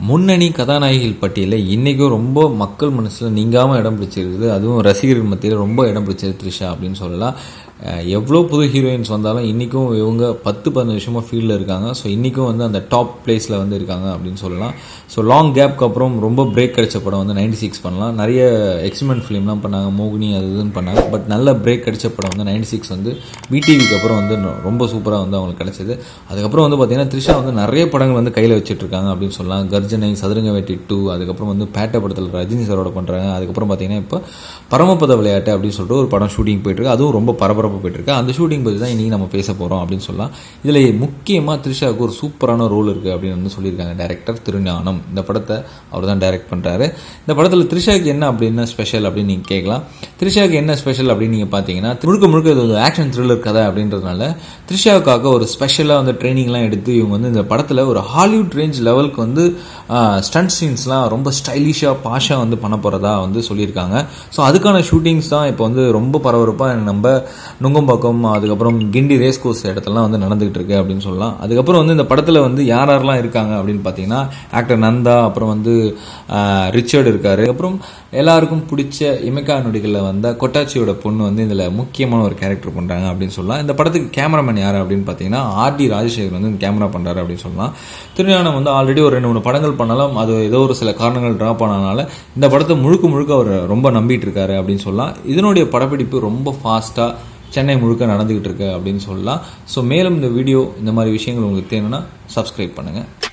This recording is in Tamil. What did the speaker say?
முன்னணி கதாநாயகிகள் பட்டியலில் இன்றைக்கும் ரொம்ப மக்கள் மனசில் நீங்காமல் இடம் பிடிச்சிருக்குது அதுவும் ரசிகர்கள் மத்தியில் ரொம்ப இடம் பிடிச்சது த்ரிஷா அப்படின்னு சொல்லலாம் அஹ் எவ்வளோ புது ஹீரோயின்ஸ் வந்தாலும் இன்றைக்கும் இவங்க பத்து பதினஞ்சு வருஷமாக ஃபீல்டில் இருக்காங்க ஸோ இன்றைக்கும் வந்து அந்த டாப் பிளேஸில் வந்து இருக்காங்க அப்படின்னு சொல்லலாம் ஸோ லாங் கேப்க்கு அப்புறம் ரொம்ப பிரேக் கிடைச்ச படம் வந்து நைன்டி சிக்ஸ் பண்ணலாம் நிறைய எக்ஸ்பிரிமெண்ட் ஃபிலிம்லாம் பண்ணாங்க மோகினி அது இதுன்னு பண்ணாங்க பட் நல்ல பிரேக் கிடைச்ச படம் வந்து நைன்டி சிக்ஸ் வந்து பிடிவிக்கு அப்புறம் வந்து நொ- ரொம்ப சூப்பராக வந்து அவங்களுக்கு கிடைச்சது அதுக்கப்புறம் வந்து பார்த்தீங்கன்னா த்ரிஷா வந்து நிறைய படங்கள் வந்து கையில் வச்சுட்டு இருக்காங்க அப்படின்னு சொல்லலாம் கர்ஜனை சதுரங்க வேட்டி டூ அதுக்கப்புறம் வந்து பேட்டை படத்தில் ரஜினி சாரோட பண்ணுறாங்க அதுக்கப்புறம் பார்த்தீங்கன்னா இப்போ பரமபத விளையாட்டு அப்படின்னு சொல்லிட்டு ஒரு படம் ஷூட்டிங் போயிட்டு இருக்கு அதுவும் ரொம்ப பரபரப்பாக போயிட்டு இருக்கு அந்த ஷூட்டிங் பற்றி தான் இன்றைக்கி நம்ம பேச போகிறோம் அப்படின்னு சொல்லலாம் இதில் முக்கியமாக த்ரிஷாவுக்கு ஒரு சூப்பரான ரோல் இருக்குது அப்படின்னு வந்து சொல்லியிருக்காங்க டைரக்டர் திருஞானம் இந்த படத்தை அவர் தான் டைரக்ட் பண்ணுறாரு இந்த படத்தில் த்ரிஷாவுக்கு என்ன அப்படின்னு ஸ்பெஷல் அப்படின்னு நீங்கள் கேட்கலாம் த்ரிஷாவுக்கு என்ன ஸ்பெஷல் அப்படின்னு நீங்கள் பார்த்தீங்கன்னா முழுக்க முழுக்க இது ஒரு ஆக்ஷன் த்ரில்லர் கதை அப்படின்றதுனால த்ரிஷாவுக்காக ஒரு ஸ்பெஷலாக வந்து ட்ரைனிங்லாம் எடுத்து இவங்க வந்து இந்த படத்தில் ஒரு ஹாலிவுட் ரேஞ்ச் லெவலுக்கு வந்து ஸ்டண்ட் சீன்ஸ்லாம் ரொம்ப ஸ்டைலிஷாக பாஷாக வந்து பண்ண போகிறதா வந்து சொல்லியிருக்காங்க ஸோ அதுக்கான ஷூட்டிங்ஸ் தான் இப்போ வந்து ரொம்ப பரபரப்பாக நம்ம நுங்கம்பாக்கம் அதுக்கப்புறம் கிண்டி ரேஸ் கோர்ஸ் இடத்துலலாம் வந்து நடந்துகிட்டு இருக்கு அப்படின்னு சொல்லலாம் அதுக்கப்புறம் வந்து இந்த படத்தில் வந்து யார் யாரெல்லாம் இருக்காங்க அப்படின்னு பார்த்தீங்கன்னா ஆக்டர் நந்தா அப்புறம் வந்து ஆஹ், ரிச்சர்ட் இருக்காரு அப்புறம் எல்லாருக்கும் பிடிச்ச இமைக்கா நொடிகளில் வந்த கொட்டாச்சியோட பொண்ணு வந்து இதில் முக்கியமான ஒரு கேரக்டர் பண்ணுறாங்க அப்படின்னு சொல்லலாம் இந்த படத்துக்கு கேமராமேன் யார் அப்படின்னு பார்த்தீங்கன்னா ஆர்டி ராஜசேகர் வந்து கேமரா பண்ணுறாரு அப்படின்னு சொல்லலாம் திருஞானம் வந்து ஆல்ரெடி ஒரு ரெண்டு மூணு படங்கள் பண்ணாலும் அது ஏதோ ஒரு சில காரணங்கள் ட்ராப் ஆனதுனால இந்த படத்தை முழுக்க முழுக்க அவர் ரொம்ப நம்பிட்டு இருக்காரு அப்படின்னு சொல்லலாம் இதனுடைய படப்பிடிப்பு ரொம்ப ஃபாஸ்ட்டாக சென்னை முழுக்க நடந்துகிட்டு இருக்கு அப்படின்னு சொல்லலாம் ஸோ மேலும் இந்த வீடியோ இந்த மாதிரி விஷயங்கள் உங்களுக்கு தேவைன்னா சப்ஸ்கிரைப் பண்ணுங்கள்